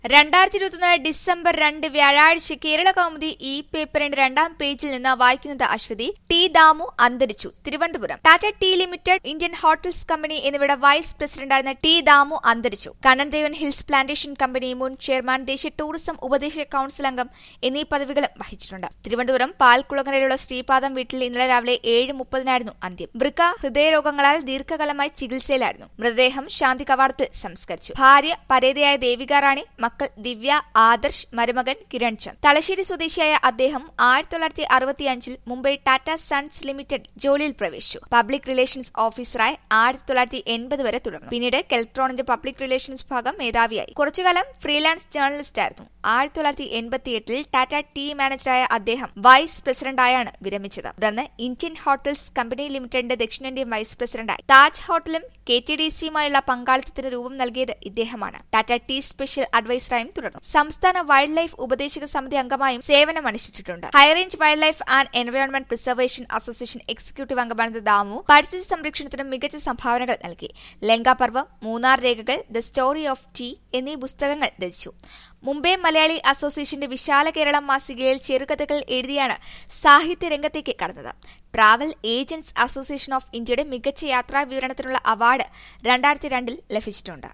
രണ്ടായിരത്തി ഇരുപത്തൊന്ന് ഡിസംബർ രണ്ട് വ്യാഴാഴ്ച കേരള കൗമുദി ഇ പേപ്പറിന്റെ രണ്ടാം പേജിൽ നിന്ന് വായിക്കുന്നത് അശ്വതി ടി ദാമു അന്തരിച്ചു Thiruvananthapuram Tata tea limited Indian hotels company എന്നിവയുടെ വൈസ് പ്രസിഡന്റായിരുന്ന ടി ദാമു അന്തരിച്ചു കണ്ണൻദേവൻ ഹിൽസ് പ്ലാന്റേഷൻ കമ്പനി മുൻ ചെയർമാൻ ദേശീയ ടൂറിസം ഉപദേശക കൌൺസിൽ അംഗം എന്നീ പദവികളും വഹിച്ചിട്ടുണ്ട് തിരുവനന്തപുരം പാൽക്കുളങ്ങരയിലുള്ള ശ്രീപാദം വീട്ടിൽ ഇന്നലെ രാവിലെ ഏഴ് മുപ്പതിനായിരുന്നു അന്ത്യം വൃക്ക ഹൃദയരോഗങ്ങളാൽ ദീർഘകാലമായി ചികിത്സയിലായിരുന്നു മൃതദേഹം ശാന്തി കവാടത്തിൽ സംസ്കരിച്ചു ഭാര്യ പരേതയായ ദേവിക റാണി മക്കൾ ദിവ്യ ആദർശ് മരുമകൻ കിരൺ ചന്ദ് തലശ്ശേരി സ്വദേശിയായ അദ്ദേഹം ആയിരത്തി തൊള്ളായിരത്തി അറുപത്തിയഞ്ചിൽ മുംബൈ ടാറ്റ സൺസ് ലിമിറ്റഡ് ജോലിയിൽ പ്രവേശിച്ചു പബ്ലിക് റിലേഷൻസ് ഓഫീസറായി ആയിരത്തി തൊള്ളായിരത്തി എൺപത് വരെ തുടർന്നു പിന്നീട് കെൽട്രോണിന്റെ പബ്ലിക് റിലേഷൻസ് വിഭാഗം മേധാവിയായി കുറച്ചുകാലം ഫ്രീലാൻസ് ജേർണലിസ്റ്റ് ആയിരുന്നു ആയിരത്തി തൊള്ളായിരത്തി എൺപത്തിയെട്ടിൽ ടാറ്റ ടി മാനേജറായ അദ്ദേഹം വൈസ് പ്രസിഡന്റായാണ് വിരമിച്ചത് തുടർന്ന് ഇന്ത്യൻ ഹോട്ടൽസ് കമ്പനി ലിമിറ്റഡിന്റെ ദക്ഷിണേന്ത്യൻ വൈസ് പ്രസിഡന്റായി താജ് ഹോട്ടലും കെ ടി ഡി സിയുമായുള്ള പങ്കാളിത്തത്തിന് രൂപം നൽകിയത് ഇദ്ദേഹമാണ് ടാറ്റ ടി സ്പെഷ്യൽ അഡ്വൈസറായും തുടർന്നു സംസ്ഥാന വൈൽഡ് ലൈഫ് ഉപദേശക സമിതി അംഗമായും സേവനമനുഷ്ഠിച്ചിട്ടുണ്ട് high range wild life and environment preservation association executive അംഗമാണ് ദാമു പരിസ്ഥിതി സംരക്ഷണത്തിനും മികച്ച സംഭാവനകൾ നൽകി ലങ്കാപർവം മൂന്നാർ രേഖകൾ ദ സ്റ്റോറി ഓഫ് ടി എന്നീ പുസ്തകങ്ങൾ രചിച്ചു മുംബൈ മലയാളി അസോസിയേഷന്റെ വിശാല കേരളം മാസികയിൽ ചെറുകഥകൾ എഴുതിയാണ് സാഹിത്യ രംഗത്തേക്ക് കടന്നത് ട്രാവൽ ഏജന്റ്സ് അസോസിയേഷൻ ഓഫ് ഇന്ത്യയുടെ മികച്ച യാത്രാ വിവരണത്തിനുള്ള അവാർഡ് രണ്ടായിരത്തി രണ്ടിൽ ലഭിച്ചിട്ടുണ്ട്